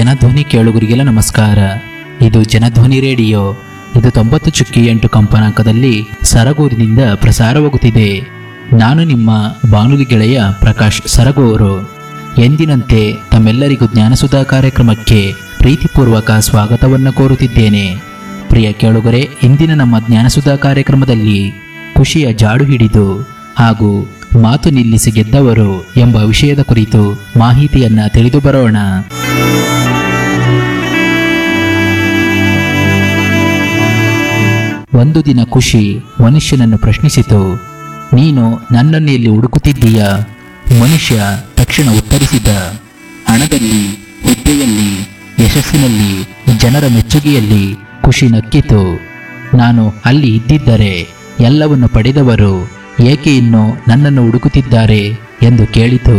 ಜನಧ್ವನಿ ಕೇಳುಗರಿಗೆಲ್ಲ ನಮಸ್ಕಾರ ಇದು ಜನಧ್ವನಿ ರೇಡಿಯೋ ಇದು ತೊಂಬತ್ತು ಚುಕ್ಕಿ ಎಂಟು ಕಂಪನಾಂಕದಲ್ಲಿ ಸರಗೂರಿನಿಂದ ಪ್ರಸಾರವಾಗುತ್ತಿದೆ ನಾನು ನಿಮ್ಮ ಬಾನುಲಿ ಗೆಳೆಯ ಪ್ರಕಾಶ್ ಸರಗೂರು ಎಂದಿನಂತೆ ತಮ್ಮೆಲ್ಲರಿಗೂ ಜ್ಞಾನಸುಧಾ ಕಾರ್ಯಕ್ರಮಕ್ಕೆ ಪ್ರೀತಿಪೂರ್ವಕ ಸ್ವಾಗತವನ್ನು ಕೋರುತ್ತಿದ್ದೇನೆ ಪ್ರಿಯ ಕೇಳುಗರೆ ಇಂದಿನ ನಮ್ಮ ಜ್ಞಾನಸುಧಾ ಕಾರ್ಯಕ್ರಮದಲ್ಲಿ ಖುಷಿಯ ಜಾಡು ಹಿಡಿದು ಹಾಗೂ ಮಾತು ನಿಲ್ಲಿಸಿ ಗೆದ್ದವರು ಎಂಬ ವಿಷಯದ ಕುರಿತು ಮಾಹಿತಿಯನ್ನ ತಿಳಿದು ಬರೋಣ ಒಂದು ದಿನ ಖುಷಿ ಮನುಷ್ಯನನ್ನು ಪ್ರಶ್ನಿಸಿತು ನೀನು ನನ್ನನ್ನು ಎಲ್ಲಿ ಹುಡುಕುತ್ತಿದ್ದೀಯಾ ಮನುಷ್ಯ ತಕ್ಷಣ ಉತ್ತರಿಸಿದ ಹಣದಲ್ಲಿ ಹುದ್ದೆಯಲ್ಲಿ ಯಶಸ್ಸಿನಲ್ಲಿ ಜನರ ಮೆಚ್ಚುಗೆಯಲ್ಲಿ ಖುಷಿ ನಕ್ಕಿತು ನಾನು ಅಲ್ಲಿ ಇದ್ದಿದ್ದರೆ ಎಲ್ಲವನ್ನು ಪಡೆದವರು ಏಕೆ ಇನ್ನು ನನ್ನನ್ನು ಹುಡುಕುತ್ತಿದ್ದಾರೆ ಎಂದು ಕೇಳಿತು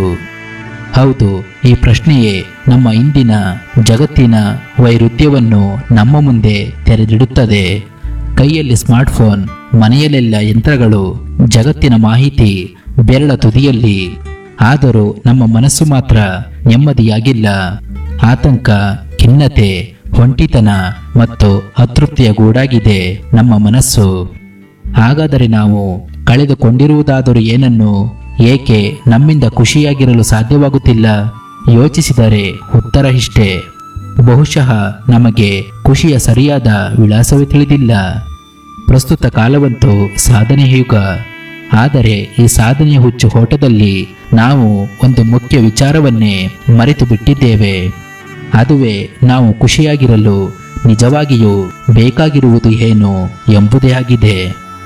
ಹೌದು ಈ ಪ್ರಶ್ನೆಯೇ ನಮ್ಮ ಇಂದಿನ ಜಗತ್ತಿನ ವೈರುಧ್ಯವನ್ನು ನಮ್ಮ ಮುಂದೆ ತೆರೆದಿಡುತ್ತದೆ ಕೈಯಲ್ಲಿ ಸ್ಮಾರ್ಟ್ಫೋನ್ ಮನೆಯಲ್ಲೆಲ್ಲ ಯಂತ್ರಗಳು ಜಗತ್ತಿನ ಮಾಹಿತಿ ಬೆರಳ ತುದಿಯಲ್ಲಿ ಆದರೂ ನಮ್ಮ ಮನಸ್ಸು ಮಾತ್ರ ನೆಮ್ಮದಿಯಾಗಿಲ್ಲ ಆತಂಕ ಖಿನ್ನತೆ ಹೊಂಟಿತನ ಮತ್ತು ಅತೃಪ್ತಿಯ ಗೂಡಾಗಿದೆ ನಮ್ಮ ಮನಸ್ಸು ಹಾಗಾದರೆ ನಾವು ಕಳೆದುಕೊಂಡಿರುವುದಾದರೂ ಏನನ್ನು ಏಕೆ ನಮ್ಮಿಂದ ಖುಷಿಯಾಗಿರಲು ಸಾಧ್ಯವಾಗುತ್ತಿಲ್ಲ ಯೋಚಿಸಿದರೆ ಉತ್ತರ ಇಷ್ಟೇ ಬಹುಶಃ ನಮಗೆ ಖುಷಿಯ ಸರಿಯಾದ ವಿಳಾಸವೇ ತಿಳಿದಿಲ್ಲ ಪ್ರಸ್ತುತ ಕಾಲವಂತೂ ಸಾಧನೆಯ ಯುಗ ಆದರೆ ಈ ಸಾಧನೆಯ ಹುಚ್ಚು ಓಟದಲ್ಲಿ ನಾವು ಒಂದು ಮುಖ್ಯ ವಿಚಾರವನ್ನೇ ಮರೆತು ಬಿಟ್ಟಿದ್ದೇವೆ ಅದುವೇ ನಾವು ಖುಷಿಯಾಗಿರಲು ನಿಜವಾಗಿಯೂ ಬೇಕಾಗಿರುವುದು ಏನು ಎಂಬುದೇ ಆಗಿದೆ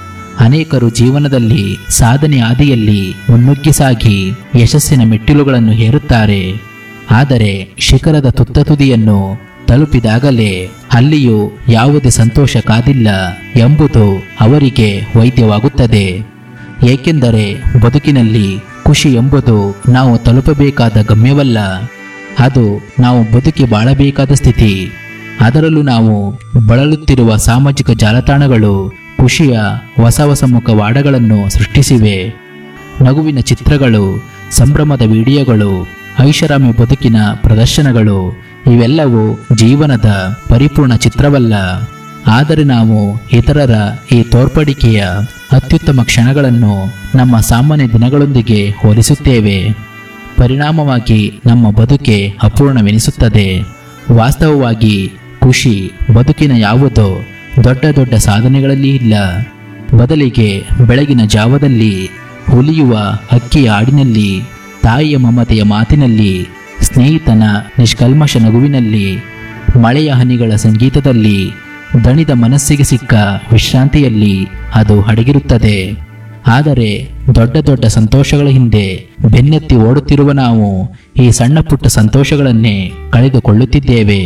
ಅನೇಕರು ಜೀವನದಲ್ಲಿ ಸಾಧನೆ ಹಾದಿಯಲ್ಲಿ ಮುನ್ನುಗ್ಗಿ ಸಾಗಿ ಯಶಸ್ಸಿನ ಮೆಟ್ಟಿಲುಗಳನ್ನು ಹೇರುತ್ತಾರೆ ಆದರೆ ಶಿಖರದ ತುತ್ತ ತುದಿಯನ್ನು ತಲುಪಿದಾಗಲೇ ಅಲ್ಲಿಯೂ ಯಾವುದೇ ಸಂತೋಷ ಕಾದಿಲ್ಲ ಎಂಬುದು ಅವರಿಗೆ ವೈದ್ಯವಾಗುತ್ತದೆ ಏಕೆಂದರೆ ಬದುಕಿನಲ್ಲಿ ಖುಷಿ ಎಂಬುದು ನಾವು ತಲುಪಬೇಕಾದ ಗಮ್ಯವಲ್ಲ ಅದು ನಾವು ಬದುಕಿ ಬಾಳಬೇಕಾದ ಸ್ಥಿತಿ ಅದರಲ್ಲೂ ನಾವು ಬಳಲುತ್ತಿರುವ ಸಾಮಾಜಿಕ ಜಾಲತಾಣಗಳು ಖುಷಿಯ ಹೊಸ ಹೊಸ ಮುಖವಾಡಗಳನ್ನು ಸೃಷ್ಟಿಸಿವೆ ನಗುವಿನ ಚಿತ್ರಗಳು ಸಂಭ್ರಮದ ವಿಡಿಯೋಗಳು ಐಷಾರಾಮಿ ಬದುಕಿನ ಪ್ರದರ್ಶನಗಳು ಇವೆಲ್ಲವೂ ಜೀವನದ ಪರಿಪೂರ್ಣ ಚಿತ್ರವಲ್ಲ ಆದರೆ ನಾವು ಇತರರ ಈ ತೋರ್ಪಡಿಕೆಯ ಅತ್ಯುತ್ತಮ ಕ್ಷಣಗಳನ್ನು ನಮ್ಮ ಸಾಮಾನ್ಯ ದಿನಗಳೊಂದಿಗೆ ಹೋಲಿಸುತ್ತೇವೆ ಪರಿಣಾಮವಾಗಿ ನಮ್ಮ ಬದುಕೆ ಅಪೂರ್ಣವೆನಿಸುತ್ತದೆ ವಾಸ್ತವವಾಗಿ ಖುಷಿ ಬದುಕಿನ ಯಾವುದೋ ದೊಡ್ಡ ದೊಡ್ಡ ಸಾಧನೆಗಳಲ್ಲಿ ಇಲ್ಲ ಬದಲಿಗೆ ಬೆಳಗಿನ ಜಾವದಲ್ಲಿ ಹುಲಿಯುವ ಹಕ್ಕಿಯ ಹಾಡಿನಲ್ಲಿ ತಾಯಿಯ ಮಮತೆಯ ಮಾತಿನಲ್ಲಿ ಸ್ನೇಹಿತನ ನಿಷ್ಕಲ್ಮಶ ನಗುವಿನಲ್ಲಿ ಮಳೆಯ ಹನಿಗಳ ಸಂಗೀತದಲ್ಲಿ ದಣಿದ ಮನಸ್ಸಿಗೆ ಸಿಕ್ಕ ವಿಶ್ರಾಂತಿಯಲ್ಲಿ ಅದು ಅಡಗಿರುತ್ತದೆ ಆದರೆ ದೊಡ್ಡ ದೊಡ್ಡ ಸಂತೋಷಗಳ ಹಿಂದೆ ಬೆನ್ನೆತ್ತಿ ಓಡುತ್ತಿರುವ ನಾವು ಈ ಸಣ್ಣ ಪುಟ್ಟ ಸಂತೋಷಗಳನ್ನೇ ಕಳೆದುಕೊಳ್ಳುತ್ತಿದ್ದೇವೆ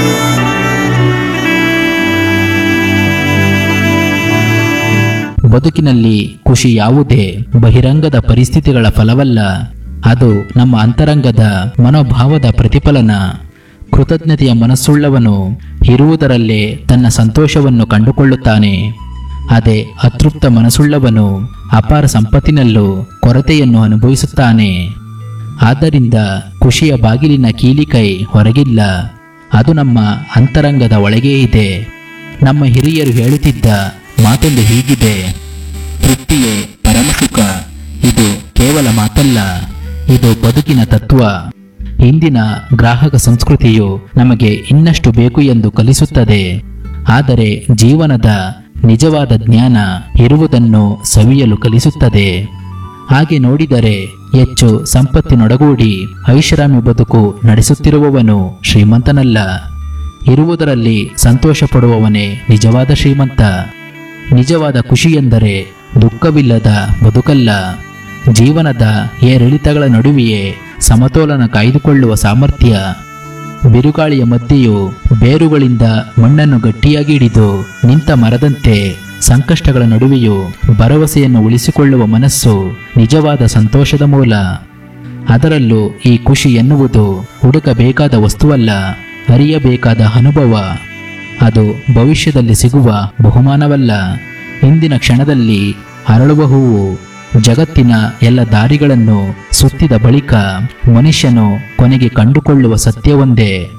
ಬದುಕಿನಲ್ಲಿ ಖುಷಿ ಯಾವುದೇ ಬಹಿರಂಗದ ಪರಿಸ್ಥಿತಿಗಳ ಫಲವಲ್ಲ ಅದು ನಮ್ಮ ಅಂತರಂಗದ ಮನೋಭಾವದ ಪ್ರತಿಫಲನ ಕೃತಜ್ಞತೆಯ ಮನಸ್ಸುಳ್ಳವನು ಇರುವುದರಲ್ಲೇ ತನ್ನ ಸಂತೋಷವನ್ನು ಕಂಡುಕೊಳ್ಳುತ್ತಾನೆ ಅದೇ ಅತೃಪ್ತ ಮನಸ್ಸುಳ್ಳವನು ಅಪಾರ ಸಂಪತ್ತಿನಲ್ಲೂ ಕೊರತೆಯನ್ನು ಅನುಭವಿಸುತ್ತಾನೆ ಆದ್ದರಿಂದ ಖುಷಿಯ ಬಾಗಿಲಿನ ಕೀಲಿಕೈ ಹೊರಗಿಲ್ಲ ಅದು ನಮ್ಮ ಅಂತರಂಗದ ಒಳಗೇ ಇದೆ ನಮ್ಮ ಹಿರಿಯರು ಹೇಳುತ್ತಿದ್ದ ಮಾತೊಂದು ಹೀಗಿದೆ ತೃಪ್ತಿಯೇ ಪರಮಸುಖ ಇದು ಕೇವಲ ಮಾತಲ್ಲ ಇದು ಬದುಕಿನ ತತ್ವ ಇಂದಿನ ಗ್ರಾಹಕ ಸಂಸ್ಕೃತಿಯು ನಮಗೆ ಇನ್ನಷ್ಟು ಬೇಕು ಎಂದು ಕಲಿಸುತ್ತದೆ ಆದರೆ ಜೀವನದ ನಿಜವಾದ ಜ್ಞಾನ ಇರುವುದನ್ನು ಸವಿಯಲು ಕಲಿಸುತ್ತದೆ ಹಾಗೆ ನೋಡಿದರೆ ಹೆಚ್ಚು ಸಂಪತ್ತಿನೊಡಗೂಡಿ ಐಷಾರಾಮಿ ಬದುಕು ನಡೆಸುತ್ತಿರುವವನು ಶ್ರೀಮಂತನಲ್ಲ ಇರುವುದರಲ್ಲಿ ಸಂತೋಷ ಪಡುವವನೇ ನಿಜವಾದ ಶ್ರೀಮಂತ ನಿಜವಾದ ಖುಷಿ ಎಂದರೆ ದುಃಖವಿಲ್ಲದ ಬದುಕಲ್ಲ ಜೀವನದ ಏರಿಳಿತಗಳ ನಡುವೆಯೇ ಸಮತೋಲನ ಕಾಯ್ದುಕೊಳ್ಳುವ ಸಾಮರ್ಥ್ಯ ಬಿರುಗಾಳಿಯ ಮಧ್ಯೆಯೂ ಬೇರುಗಳಿಂದ ಮಣ್ಣನ್ನು ಗಟ್ಟಿಯಾಗಿ ಹಿಡಿದು ನಿಂತ ಮರದಂತೆ ಸಂಕಷ್ಟಗಳ ನಡುವೆಯೂ ಭರವಸೆಯನ್ನು ಉಳಿಸಿಕೊಳ್ಳುವ ಮನಸ್ಸು ನಿಜವಾದ ಸಂತೋಷದ ಮೂಲ ಅದರಲ್ಲೂ ಈ ಖುಷಿ ಎನ್ನುವುದು ಹುಡುಕಬೇಕಾದ ವಸ್ತುವಲ್ಲ ಅರಿಯಬೇಕಾದ ಅನುಭವ ಅದು ಭವಿಷ್ಯದಲ್ಲಿ ಸಿಗುವ ಬಹುಮಾನವಲ್ಲ ಇಂದಿನ ಕ್ಷಣದಲ್ಲಿ ಅರಳುವ ಹೂವು ಜಗತ್ತಿನ ಎಲ್ಲ ದಾರಿಗಳನ್ನು ಸುತ್ತಿದ ಬಳಿಕ ಮನುಷ್ಯನು ಕೊನೆಗೆ ಕಂಡುಕೊಳ್ಳುವ ಸತ್ಯವೊಂದೇ